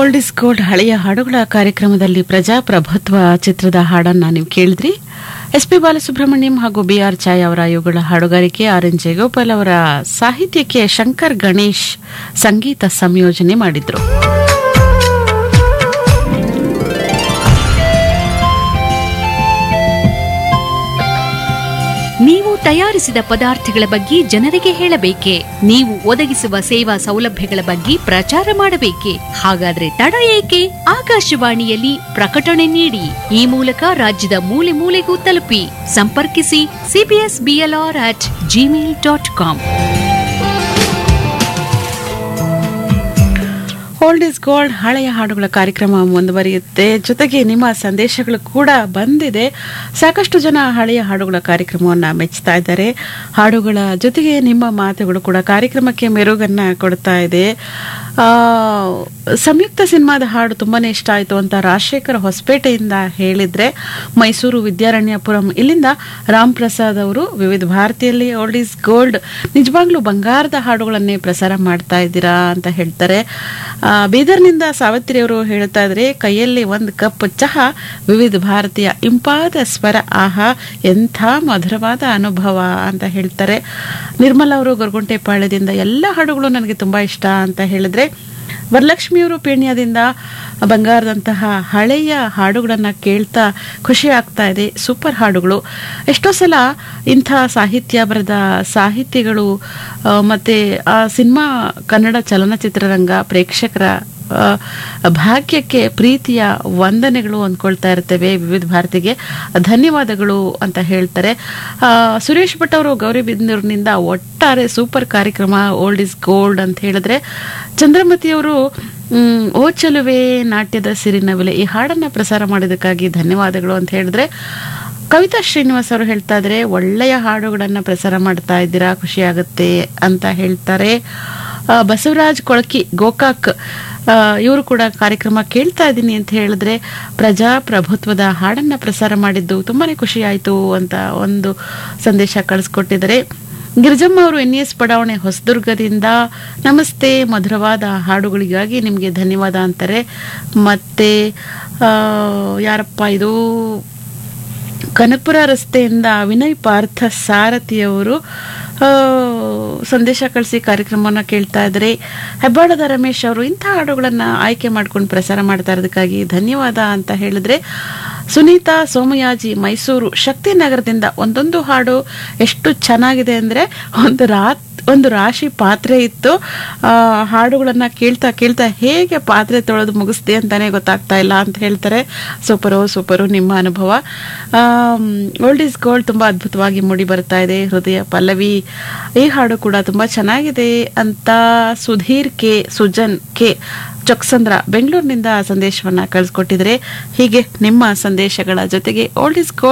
old is gold ಹಳೆಯ ಹಾಡುಗಳ ಕಾರ್ಯಕ್ರಮದಲ್ಲಿ ಪ್ರಜಾಪ್ರಭುತ್ವ ಚಿತ್ರದ ಹಾಡನ್ನ ನೀವು ಕೇಳಿದ್ರಿ ಎಸ್ ಪಿ ಬಾಲಸುಬ್ರಹ್ಮಣ್ಯಂ ಹಾಗೂ ಬಿ ಆರ್ ಚಾಯ್ ಅವರ ಇವುಗಳ ಹಾಡುಗಾರಿಕೆ ಆರ್ ಎನ್ ಜಯಗೋಪಾಲ್ ಅವರ ಸಾಹಿತ್ಯಕ್ಕೆ ಶಂಕರ್ ಗಣೇಶ್ ಸಂಗೀತ ಸಂಯೋಜನೆ ಮಾಡಿದ್ರು ನೀವು ತಯಾರಿಸಿದ ಪದಾರ್ಥಗಳ ಬಗ್ಗೆ ಜನರಿಗೆ ಹೇಳಬೇಕೆ ನೀವು ಒದಗಿಸುವ ಸೇವಾ ಸೌಲಭ್ಯಗಳ ಬಗ್ಗೆ ಪ್ರಚಾರ ಮಾಡಬೇಕೆ ಹಾಗಾದ್ರೆ ತಡ ಏಕೆ ಆಕಾಶವಾಣಿಯಲ್ಲಿ ಪ್ರಕಟಣೆ ನೀಡಿ ಈ ಮೂಲಕ ರಾಜ್ಯದ ಮೂಲೆ ಮೂಲೆಗೂ ತಲುಪಿ ಸಂಪರ್ಕಿಸಿ CBS BLR at Gmail dot com old is gold ಹಳೆಯ ಹಾಡುಗಳ ಕಾರ್ಯಕ್ರಮ ಮುಂದುವರಿಯುತ್ತೆ ಜೊತೆಗೆ ನಿಮ್ಮ ಸಂದೇಶಗಳು ಕೂಡ ಬಂದಿದೆ ಸಾಕಷ್ಟು ಜನ ಹಳೆಯ ಹಾಡುಗಳ ಕಾರ್ಯಕ್ರಮವನ್ನು ಮೆಚ್ಚುತ್ತಾ ಇದ್ದಾರೆ ಹಾಡುಗಳ ಜೊತೆಗೆ ನಿಮ್ಮ ಮಾತುಗಳು ಕೂಡ ಕಾರ್ಯಕ್ರಮಕ್ಕೆ ಮೆರುಗನ್ನ ಕೊಡ್ತಾ ಇದೆ ಆ, ಸಂಯುಕ್ತ ಸಿನಿಮಾದ ಹಾಡು ತುಂಬಾನೇ ಇಷ್ಟ ಆಯಿತು ಅಂತ ರಾಜಶೇಖರ್ ಹೊಸಪೇಟೆಯಿಂದ ಹೇಳಿದ್ರೆ ಮೈಸೂರು ವಿದ್ಯಾರಣ್ಯಪುರಂ ಇಲ್ಲಿಂದ ರಾಮ್ ಪ್ರಸಾದ್ ಅವರು ವಿವಿಧ ಭಾರತಿಯಲ್ಲಿ ಓಲ್ಡ್ ಈಸ್ ಗೋಲ್ಡ್ ನಿಜವಾಗ್ಲೂ ಬಂಗಾರದ ಹಾಡುಗಳನ್ನೇ ಪ್ರಸಾರ ಮಾಡ್ತಾ ಇದ್ದೀರಾ ಅಂತ ಹೇಳ್ತಾರೆ ಆ, ಬೀದರ್ನಿಂದ ಸಾವಿತ್ರಿ ಅವರು ಹೇಳ್ತಾ ಇದ್ರೆ ಕೈಯಲ್ಲಿ ಒಂದು ಕಪ್ ಚಹಾ ವಿವಿಧ ಭಾರತೀಯ ಇಂಪಾದ ಸ್ವರ ಆಹಾ ಎಂಥ ಮಧುರವಾದ ಅನುಭವ ಅಂತ ಹೇಳ್ತಾರೆ ನಿರ್ಮಲ ಅವರು ಗೊರಗುಂಟೆಪಾಳ್ಯದಿಂದ ಎಲ್ಲ ಹಾಡುಗಳು ನನಗೆ ತುಂಬಾ ಇಷ್ಟ ಅಂತ ಹೇಳಿದ್ರೆ ವರಲಕ್ಷ್ಮಿಯವರು ಪೇಣ್ಯದಿಂದ ಬಂಗಾರದಂತಹ ಹಳೆಯ ಹಾಡುಗಳನ್ನು ಕೇಳ್ತಾ ಖುಷಿ ಆಗ್ತಾ ಇದೆ ಸೂಪರ್ ಹಾಡುಗಳು ಎಷ್ಟೋ ಸಲ ಇಂಥ ಸಾಹಿತ್ಯ ಬರೆದ ಸಾಹಿತಿಗಳು ಆ, ಮತ್ತೆ ಆ ಸಿನಿಮಾ ಕನ್ನಡ ಚಲನಚಿತ್ರರಂಗ ಪ್ರೇಕ್ಷಕರ ಆ, ಭಾಗ್ಯಕ್ಕೆ ಪ್ರೀತಿಯ ವಂದನೆಗಳು ಅಂದ್ಕೊಳ್ತಾ ಇರ್ತೇವೆ ವಿವಿಧ ಭಾರತಿಗೆ ಧನ್ಯವಾದಗಳು ಅಂತ ಹೇಳ್ತಾರೆ ಆ, ಸುರೇಶ್ ಭಟ್ ಅವರು ಗೌರಿಬಿದನೂರಿನಿಂದ ಒಟ್ಟಾರೆ ಸೂಪರ್ ಕಾರ್ಯಕ್ರಮ ಓಲ್ಡ್ ಇಸ್ ಗೋಲ್ಡ್ ಅಂತ ಹೇಳಿದ್ರೆ ಚಂದ್ರಮತಿಯವರು ಮ್, ಓ ಚಲುವೆ ನಾಟ್ಯದ ಸಿರಿನವಿಲೆ ಈ ಹಾಡನ್ನ ಪ್ರಸಾರ ಮಾಡಿದ್ದಕ್ಕಾಗಿ ಧನ್ಯವಾದಗಳು ಅಂತ ಹೇಳಿದ್ರೆ ಕವಿತಾ ಶ್ರೀನಿವಾಸ್ ಅವರು ಹೇಳ್ತಾ ಇದ್ರೆ ಒಳ್ಳೆಯ ಹಾಡುಗಳನ್ನ ಪ್ರಸಾರ ಮಾಡ್ತಾ ಇದ್ದೀರಾ ಖುಷಿ ಆಗುತ್ತೆ ಅಂತ ಹೇಳ್ತಾರೆ ಆ, ಬಸವರಾಜ್ ಕೊಳಕಿ ಗೋಕಾಕ್ ಇವರು ಕೂಡ ಕಾರ್ಯಕ್ರಮ ಕೇಳ್ತಾ ಇದ್ದೀನಿ ಅಂತ ಹೇಳಿದ್ರೆ ಪ್ರಜಾಪ್ರಭುತ್ವದ ಹಾಡನ್ನ ಪ್ರಸಾರ ಮಾಡಿದ್ದು ತುಂಬಾನೇ ಖುಷಿ ಆಯಿತು ಅಂತ ಒಂದು ಸಂದೇಶ ಕಳಿಸ್ಕೊಟ್ಟಿದ್ದಾರೆ ಗಿರಿಜಮ್ಮ ಅವರು ಎನ್ ಎಸ್ ಬಡಾವಣೆ ಹೊಸದುರ್ಗದಿಂದ ನಮಸ್ತೆ ಮಧುರವಾದ ಹಾಡುಗಳಿಗಾಗಿ ನಿಮಗೆ ಧನ್ಯವಾದ ಅಂತಾರೆ ಮತ್ತೆ ಆ, ಯಾರಪ್ಪ ಇದು ಕನಕಪುರ ರಸ್ತೆಯಿಂದ ವಿನಯ್ ಪಾರ್ಥ ಸಾರಥಿಯವರು ಆ, ಸಂದೇಶ ಕಳಿಸಿ ಕಾರ್ಯಕ್ರಮವನ್ನು ಕೇಳ್ತಾ ಇದ್ದಾರೆ ಹೆಬ್ಬಾಳದ ರಮೇಶ್ ಅವರು ಇಂಥ ಹಾಡುಗಳನ್ನು ಆಯ್ಕೆ ಮಾಡ್ಕೊಂಡು ಪ್ರಸಾರ ಮಾಡ್ತಾ ಇರೋದಕ್ಕಾಗಿ ಧನ್ಯವಾದ ಅಂತ ಹೇಳಿದ್ರೆ ಸುನೀತಾ ಸೋಮಯಾಜಿ ಮೈಸೂರು ಶಕ್ತಿನಗರದಿಂದ ಒಂದೊಂದು ಹಾಡು ಎಷ್ಟು ಚೆನ್ನಾಗಿದೆ ಅಂದ್ರೆ ಒಂದು ರಾತ್ ಒಂದು ರಾಶಿ ಪಾತ್ರೆ ಇತ್ತು ಆ, ಹಾಡುಗಳನ್ನ ಕೇಳ್ತಾ ಕೇಳ್ತಾ ಹೇಗೆ ಪಾತ್ರೆ ತೊಳೆದು ಮುಗಿಸ್ದೆ ಅಂತಾನೆ ಗೊತ್ತಾಗ್ತಾ ಇಲ್ಲ ಅಂತ ಹೇಳ್ತಾರೆ ಸೂಪರು ಸೂಪರು ನಿಮ್ಮ ಅನುಭವ ಓಲ್ಡ್ ಈಸ್ ಗೋಲ್ಡ್ ತುಂಬಾ ಅದ್ಭುತವಾಗಿ ಮೂಡಿ ಬರ್ತಾ ಇದೆ ಹೃದಯ ಪಲ್ಲವಿ ಈ ಹಾಡು ಕೂಡ ತುಂಬಾ ಚೆನ್ನಾಗಿದೆ ಅಂತ ಸುಧೀರ್ ಕೆ ಸುಜನ್ ಕೆ ಚೊಕ್ಸಂದ್ರ ಬೆಂಗಳೂರಿನಿಂದ ಸಂದೇಶವನ್ನ ಕಳಿಸ್ಕೊಟ್ಟಿದ್ರೆ ಹೀಗೆ ನಿಮ್ಮ ಸಂದೇಶಗಳ ಜೊತೆಗೆ ಓಲ್ಡ್ ಇಸ್ ಗೋಲ್ಡ್